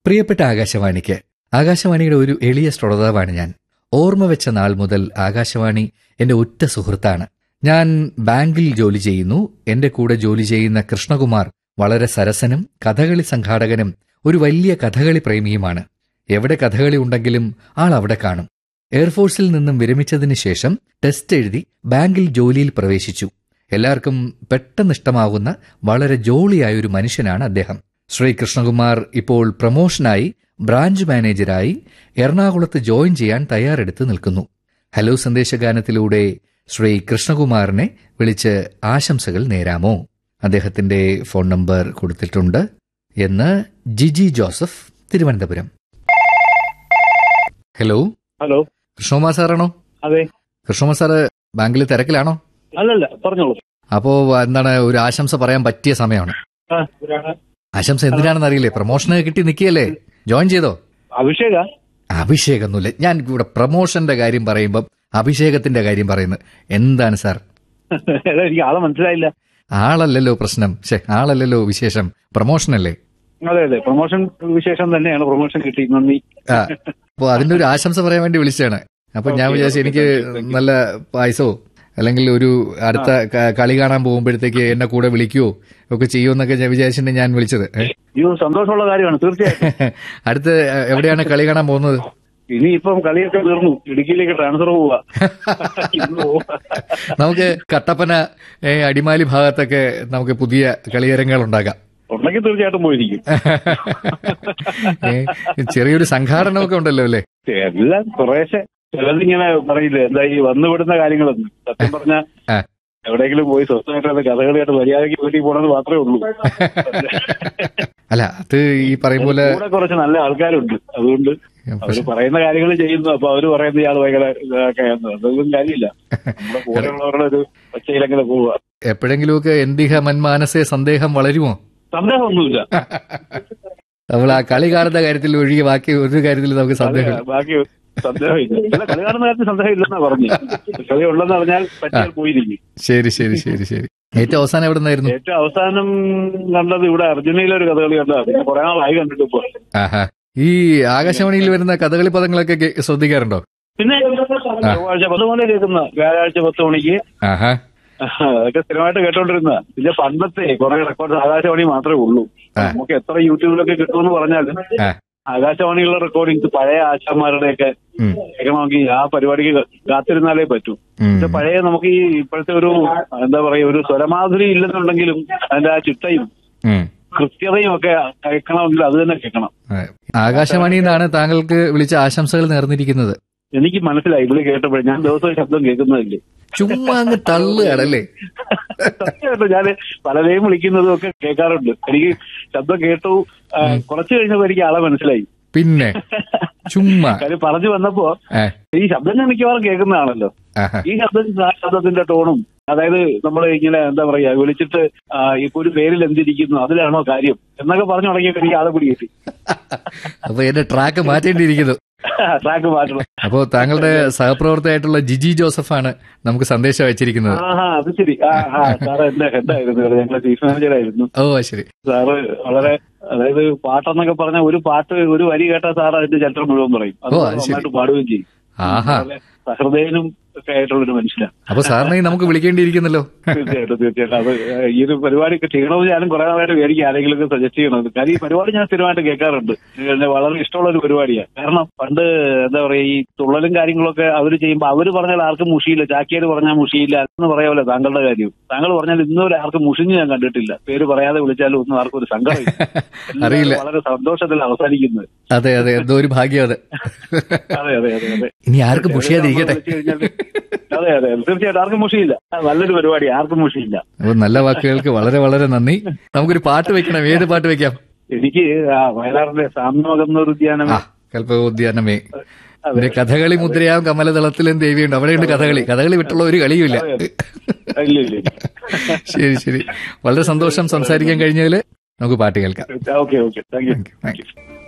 പ്രിയപ്പെട്ട ആകാശവാണിക്ക് ആകാശവാണിയുടെ ഒരു എളിയ ശ്രോതാവാണ് ഞാൻ ഓർമ്മ വെച്ച നാൾ മുതൽ ആകാശവാണി എന്റെ ഒറ്റ സുഹൃത്താണ് ഞാൻ ബാങ്കിൽ ജോലി ചെയ്യുന്നു എന്റെ കൂടെ ജോലി ചെയ്യുന്ന കൃഷ്ണകുമാർ വളരെ സരസനും കഥകളി സംഘാടകനും ഒരു വലിയ കഥകളി പ്രേമിയുമാണ് എവിടെ കഥകളി ഉണ്ടെങ്കിലും ആൾ അവിടെ കാണും എയർഫോഴ്സിൽ നിന്നും വിരമിച്ചതിന് ശേഷം ടെസ്റ്റ് എഴുതി ബാങ്കിൽ ജോലിയിൽ പ്രവേശിച്ചു എല്ലാവർക്കും പെട്ടെന്ന് ഇഷ്ടമാകുന്ന വളരെ ജോളിയായ ഒരു മനുഷ്യനാണ് അദ്ദേഹം ശ്രീ കൃഷ്ണകുമാർ ഇപ്പോൾ പ്രമോഷനായി ബ്രാഞ്ച് മാനേജരായി എറണാകുളത്ത് ജോയിൻ ചെയ്യാൻ തയ്യാറെടുത്ത് നിൽക്കുന്നു ഹലോ സന്ദേശഗാനത്തിലൂടെ ശ്രീ കൃഷ്ണകുമാറിനെ വിളിച്ച് ആശംസകൾ നേരാമോ അദ്ദേഹത്തിന്റെ ഫോൺ നമ്പർ കൊടുത്തിട്ടുണ്ട് എന്ന് Jiji Joseph Thiruvananthapuram hello hello Krishnakumar സാറാണോ അതെ കൃഷ്ണകുമാർ സാറ് ബാങ്കിൽ തിരക്കിലാണോ അല്ലല്ല പറഞ്ഞോളൂ അപ്പോ എന്താണ് ഒരു ആശംസ പറയാൻ പറ്റിയ സമയമാണ് ആ, ഇവരാണ്. ആശംസ എന്തിനാണെന്ന് അറിയില്ലേ പ്രൊമോഷന് കിട്ടി നിൽക്കുകയല്ലേ ജോയിൻ ചെയ്തോ അഭിഷേക അഭിഷേകൊന്നുമില്ല ഞാൻ ഇവിടെ പ്രൊമോഷന്റെ കാര്യം പറയുമ്പം അഭിഷേകത്തിന്റെ കാര്യം പറയുന്നത് എന്താണ് സാർ എടാ, എനിക്ക് ആളെ മനസ്സിലായില്ല ആളല്ലല്ലോ പ്രശ്നം ശേ ആളല്ലല്ലോ വിശേഷം പ്രൊമോഷൻ അല്ലേ അതെ അതെ പ്രൊമോഷൻ വിശേഷം തന്നെയാണ് പ്രൊമോഷൻ കിട്ടി നന്ദി ആ അപ്പൊ അതിന്റെ ഒരു ആശംസ പറയാൻ വേണ്ടി വിളിച്ചതാണ് അപ്പൊ ഞാൻ Okay, വിചാരിച്ചു okay, എനിക്ക് thank you, thank you. നല്ല പായസോ അല്ലെങ്കിൽ ഒരു അടുത്ത ക- കളി കാണാൻ പോകുമ്പോഴത്തേക്ക് എന്നെ കൂടെ വിളിക്കുവോ ഒക്കെ ചെയ്യുമെന്നൊക്കെ ഞാൻ വിചാരിച്ചിട്ട് ഞാൻ വിളിച്ചത് ഏ? ഇത് സന്തോഷമുള്ള കാര്യമാണ് തീർച്ചയായിട്ടും അടുത്ത് എവിടെയാണ് കളി കാണാൻ പോകുന്നത് ഇനിയിപ്പം കളിയൊക്കെ തീർന്നു ഇടുക്കിയിലേക്ക് ട്രാൻസ്ഫർ പോവാ ഇന്ന് പോവാ. നമുക്ക് കട്ടപ്പന ഏ, അടിമാലി ഭാഗത്തൊക്കെ നമുക്ക് പുതിയ കളിയരങ്ങൾ ഉണ്ടാക്കാം ഉണ്ടെങ്കിൽ തീർച്ചയായിട്ടും പോയിരിക്കും ഏ, ചെറിയൊരു സംഘാടനമൊക്കെ ഉണ്ടല്ലോ അല്ലേ എല്ലാം കുറേശ്ശെ ചിലതിങ്ങനെ പറയില്ലേ എന്താ ഈ വന്നുവിടുന്ന കാര്യങ്ങളൊന്നും സത്യം പറഞ്ഞ ആ. എവിടെയെങ്കിലും പോയി സ്വസ്ഥമായിട്ട് കഥകളിയായിട്ട് മര്യാദയ്ക്ക് വീട്ടിൽ പോകണമെന്ന് മാത്രമേ ഉള്ളൂ അല്ല അത് ഈ പറയും പോലെ കൂടെ കുറച്ച് നല്ല ആൾക്കാരുണ്ട് അതുകൊണ്ട് അവര് പറയുന്ന കാര്യങ്ങൾ ചെയ്യുന്നു അപ്പൊ അവര് പറയുന്ന ഇയാൾ ഭയങ്കര ഇതൊക്കെയാന്ന് അതൊന്നും കാര്യമില്ല നമ്മുടെ കൂടെയുള്ളവരുടെ ഒരു ഒച്ചയിലങ്ങനെ പോവുക എപ്പോഴെങ്കിലുമൊക്കെ എന്തിഹ മന്മാനസേ സന്ദേഹം വളരുമോ സന്ദേഹമൊന്നുമില്ല നമ്മൾ ആ കളി കാണുന്ന കാര്യത്തിൽ ഒഴികെ ബാക്കി ഒരു കാര്യത്തിൽ നമുക്ക് അതെ, സന്ദേഹം ബാക്കി സന്ദേഹമില്ല അല്ല കളി കാണുന്ന കാര്യത്തിൽ സന്ദേഹമില്ലെന്നാ പറഞ്ഞു കളി ഉള്ളെന്ന് പറഞ്ഞാൽ പറ്റിയാൽ പോയിരിക്കും ശരി ശരി ശരി ശരി ഏറ്റവും അവസാനം എവിടെ നിന്നായിരുന്നു ഏറ്റവും അവസാനം കണ്ടത് ഇവിടെ അർജന്റീനയിലെ ഒരു കഥകളി കണ്ടതാ പിന്നെ കുറെ നാളായി കണ്ടിട്ട് ഇപ്പൊ ആഹാ ഈ ആകാശവാണിയിൽ വരുന്ന കഥകളി പദങ്ങളൊക്കെ കേ- ശ്രദ്ധിക്കാറുണ്ടോ പിന്നെ ചൊവ്വാഴ്ച പത്ത് മണി കേൾക്കുന്ന വ്യാഴാഴ്ച പത്ത് മണിക്ക് ആഹാ അതൊക്കെ സ്ഥിരമായിട്ട് കേട്ടോണ്ടിരുന്ന പിന്നെ പണ്ടത്തെ കുറെ റെക്കോർഡ് ആകാശവാണി മാത്രമേ ഉള്ളൂ ആ. നമുക്ക് എത്ര യൂട്യൂബിലൊക്കെ കിട്ടുമെന്ന് പറഞ്ഞാലും ആ. ആകാശവാണിയുള്ള റെക്കോർഡിങ്സ് പഴയ ആശാന്മാരുടെയൊക്കെ ഉം, കേൾക്കണമെങ്കിൽ ആ പരിപാടിക്ക് കാത്തിരുന്നാലേ പറ്റൂ ഉം. പക്ഷെ പഴയ നമുക്ക് ഈ ഇപ്പോഴത്തെ ഒരു എന്താ പറയാ ഒരു സ്വരമാധുരി ഇല്ലെന്നുണ്ടെങ്കിലും അതിന്റെ ആ ചിട്ടയും ഉം. കൃത്യതയും ഒക്കെ കേൾക്കണമെങ്കിൽ അത് തന്നെ കേൾക്കണം ആ, ആകാശവാണിയിൽ നിന്നാണ് താങ്കൾക്ക് വിളിച്ച ആശംസകൾ നേർന്നിരിക്കുന്നത് എനിക്ക് മനസ്സിലായി ഇവിടെ കേട്ടപ്പോഴേ ഞാൻ ദിവസവും ശബ്ദം കേൾക്കുന്നതല്ലേ ചുമ്മാ അങ്ങ് തള്ളുകയാണല്ലേ സത്യമായിട്ടും ഞാൻ പലരെയും വിളിക്കുന്നതും ഒക്കെ കേൾക്കാറുണ്ട് എനിക്ക് ശബ്ദം കേട്ടു ആ, കുറച്ച് കഴിഞ്ഞപ്പോ എനിക്ക് ആളെ മനസ്സിലായി പിന്നെ ചുമ്മാ കാര്യം പറഞ്ഞു വന്നപ്പോ ആ, ഈ ശബ്ദം ഞാൻ മിക്കവാറും കേൾക്കുന്നതാണല്ലോ ആഹാ. ഈ ശബ്ദം ആ ശബ്ദത്തിന്റെ ടോണും അതായത് നമ്മൾ ഇങ്ങനെ എന്താ പറയാ വിളിച്ചിട്ട് ആ, ഇപ്പൊ ഒരു പേരിൽ എന്തിരിക്കുന്നു അതിലാണോ കാര്യം എന്നൊക്കെ പറഞ്ഞു തുടങ്ങിയപ്പോ എനിക്ക് ആളെ പിടി കിട്ടി അപ്പൊ എന്റെ ട്രാക്ക് മാറ്റേണ്ടിയിരിക്കുന്നു ട്രാക്ക് മാറ്റണം അപ്പോ താങ്കളുടെ സഹപ്രവർത്തകയായിട്ടുള്ള ജിജി ജോസഫാണ് നമുക്ക് സന്ദേശം അയച്ചിരിക്കുന്നത് ആഹാ അത് ശരി ആ ആ സാറ് എന്റെ ഹെഡായിരുന്നു ഞങ്ങളെ ചീഫ് മാനേജർ ആയിരുന്നു ഓ ശരി സാറ് വളരെ അതായത് പാട്ടെന്നൊക്കെ പറഞ്ഞ ഒരു പാട്ട് ഒരു വരി കേട്ടാൽ സാർ അതിന്റെ ചരിത്രം മുഴുവൻ പറയും അത് ഓ, അത് ശരി. നന്നായിട്ട് പാടുകയും ചെയ്യും ആഹാ വളരെ സഹൃദയനും ഒക്കെ ആയിട്ടുള്ളൊരു മനുഷ്യനാണ് അപ്പൊ സാറിനെ നമുക്ക് വിളിക്കേണ്ടിയിരിക്കുന്നല്ലോ തീർച്ചയായിട്ടും തീർച്ചയായിട്ടും അത് ഈ ഒരു പരിപാടിയൊക്കെ ചെയ്യണമെന്ന് ഞാനും കുറെ നാളായിട്ട് വിചാരിക്കും ആരെങ്കിലും ഒക്കെ സജസ്റ്റ് ചെയ്യണമെന്ന് കാര്യം ഈ പരിപാടി ഞാൻ സ്ഥിരമായിട്ട് കേൾക്കാറുണ്ട് എന്നെ വളരെ ഇഷ്ടമുള്ള ഒരു പരിപാടിയാണ് കാരണം പണ്ട് എന്താ പറയാ ഈ തുള്ളലും കാര്യങ്ങളൊക്കെ അവർ ചെയ്യുമ്പോൾ അവർ പറഞ്ഞാൽ ആർക്കും മുഷിയില്ല ചാക്കിയാർ പറഞ്ഞാൽ മുഷിയില്ല എന്ന് പറയാമല്ലോ താങ്കളുടെ കാര്യം താങ്കൾ പറഞ്ഞാൽ ഇന്നുവരെ ആർക്കും മുഷിഞ്ഞ് ഞാൻ കണ്ടിട്ടില്ല പേര് പറയാതെ വിളിച്ചാലും ഒന്നും ആർക്കും ഒരു സങ്കടമില്ല അറിയില്ല. എല്ലാവരും വളരെ സന്തോഷത്തിൽ അവസാനിക്കുന്നത് അതെ അതെ എന്തോ ഒരു ഭാഗ്യം അത് അതെ അതെ അതെ അതെ ഇനി ആർക്കും മുഷിയാതിരിക്കട്ടെ വിളിച്ചു കഴിഞ്ഞാല് അതെ അതെ തീർച്ചയായിട്ടും ആർക്കും മുഷിയില്ല നല്ലൊരു പരിപാടി ആർക്കും മുഷിയില്ല അപ്പൊ നല്ല വാക്കുകൾക്ക് വളരെ വളരെ നന്ദി നമുക്കൊരു പാട്ട് വെക്കണം ഏത് പാട്ട് വെക്കാം എനിക്ക് ആ വയലാറിന്റെ സാമ്യമകന്നൊരു ഉദ്യാനം ആ കൽപ്പകോദ്യാനമേ അതെ. എന്റെ കഥകളി മുദ്രയാവും കമലതളത്തിലും ദേവിയുണ്ട് അവിടെയുണ്ട് കഥകളി കഥകളി വിട്ടുള്ള ഒരു കളിയുമില്ല ഇല്ല ഇല്ല ശരി ശരി വളരെ സന്തോഷം സംസാരിക്കാൻ കഴിഞ്ഞതിൽ നമുക്ക് പാട്ട് കേൾക്കാം okay okay thank you thank U